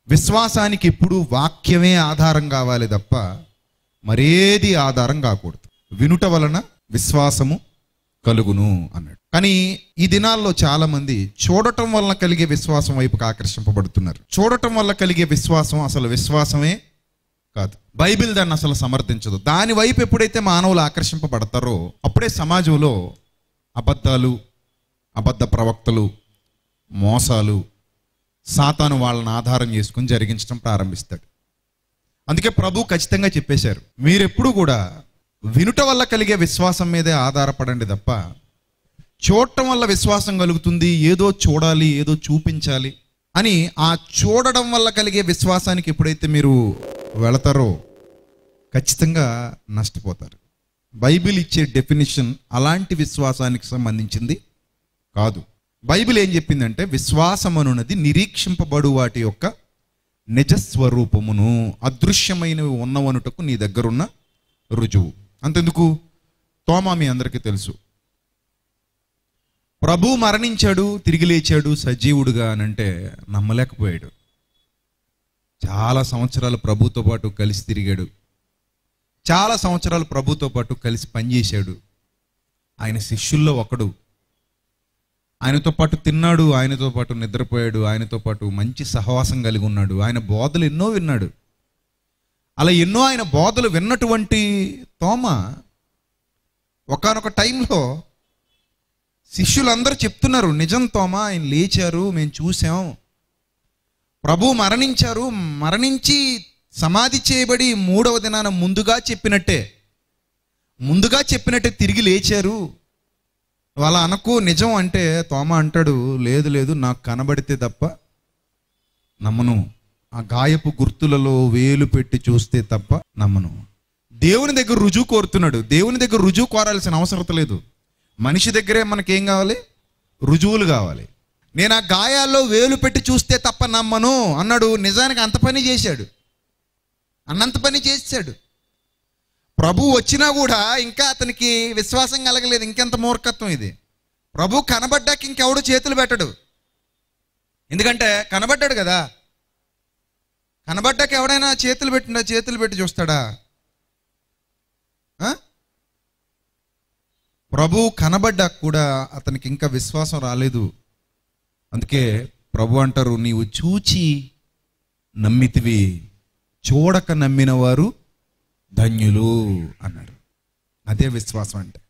విశ్వాసానికి ఎప్పుడు వాక్యమే ఆధారం కావాలి తప్ప మరేది ఆధారం కాకూడదు వినుట వలన విశ్వాసము కలుగును అన్నాడు కానీ ఈ దినాల్లో చాలా మంది చూడటం వలన కలిగే విశ్వాసం వైపుకి ఆకర్షింపబడుతున్నారు చూడటం వల్ల కలిగే విశ్వాసం అసలు విశ్వాసమే కాదు బైబిల్ దాన్ని అసలు సమర్థించదు దాని వైపు ఎప్పుడైతే మానవులు ఆకర్షింపబడతారో అప్పుడే సమాజంలో అబద్ధాలు అబద్ధ ప్రవక్తలు మోసాలు సాతాను వాళ్ళని ఆధారం చేసుకుని జరిగించడం ప్రారంభిస్తాడు అందుకే ప్రభు ఖచ్చితంగా చెప్పేశారు మీరెప్పుడు కూడా వినుట వల్ల కలిగే విశ్వాసం మీదే ఆధారపడండి తప్ప చూడటం వల్ల విశ్వాసం కలుగుతుంది ఏదో చూడాలి ఏదో చూపించాలి అని ఆ చూడడం వల్ల కలిగే విశ్వాసానికి ఎప్పుడైతే మీరు వెళతారో ఖచ్చితంగా నష్టపోతారు బైబిల్ ఇచ్చే డెఫినిషన్ అలాంటి విశ్వాసానికి సంబంధించింది కాదు బైబిల్ ఏం చెప్పిందంటే విశ్వాసం అనున్నది నిరీక్షింపబడు వాటి యొక్క నిజస్వరూపమును అదృశ్యమైనవి ఉన్నవనుటకు నీ దగ్గరున్న రుజువు అంతెందుకు తోమా మీ అందరికీ తెలుసు ప్రభు మరణించాడు తిరిగి లేచాడు సజీవుడుగా అని అంటే నమ్మలేకపోయాడు చాలా సంవత్సరాలు ప్రభుతో పాటు కలిసి తిరిగాడు చాలా సంవత్సరాలు ప్రభుతో పాటు కలిసి పనిచేశాడు ఆయన శిష్యుల్లో ఒకడు ఆయనతో పాటు తిన్నాడు ఆయనతో పాటు నిద్రపోయాడు ఆయనతో పాటు మంచి సహవాసం కలిగి ఉన్నాడు ఆయన బోధలు ఎన్నో విన్నాడు అలా ఎన్నో ఆయన బోధలు విన్నటువంటి తోమ ఒకానొక టైంలో శిష్యులందరూ చెప్తున్నారు నిజం తోమ ఆయన లేచారు మేము చూసాం ప్రభు మరణించారు మరణించి సమాధి చేయబడి మూడవ దినాన ముందుగా చెప్పినట్టే ముందుగా చెప్పినట్టే తిరిగి లేచారు వాళ్ళ అనకు నిజం అంటే తోమ అంటాడు లేదు లేదు నాకు కనబడితే తప్ప నమ్మను ఆ గాయపు గుర్తులలో వేలు పెట్టి చూస్తే తప్ప నమ్మను దేవుని దగ్గర రుజువు కోరుతున్నాడు దేవుని దగ్గర రుజువు కోరాల్సిన అవసరం లేదు మనిషి దగ్గరే మనకేం కావాలి రుజువులు కావాలి నేను ఆ గాయాల్లో వేలు పెట్టి చూస్తే తప్ప నమ్మను అన్నాడు నిజానికి అంత పని చేశాడు అన్నంత పని చేశాడు ప్రభు వచ్చినా కూడా ఇంకా అతనికి విశ్వాసం కలగలేదు ఇంకెంత మూర్ఖత్వం ఇది ప్రభు కనబడ్డాక ఇంకెవడు చేతులు పెట్టడు ఎందుకంటే కనబడ్డాడు కదా కనబడ్డాక ఎవడైనా చేతులు పెట్టినా చేతులు పెట్టి చూస్తాడా ఆ? ప్రభు కనబడ్డాక కూడా అతనికి ఇంకా విశ్వాసం రాలేదు అందుకే ప్రభు అంటారు నీవు చూచి నమ్మితివి చూడక నమ్మిన వారు ధన్యులు అన్నాడు అదే విశ్వాసం అంటే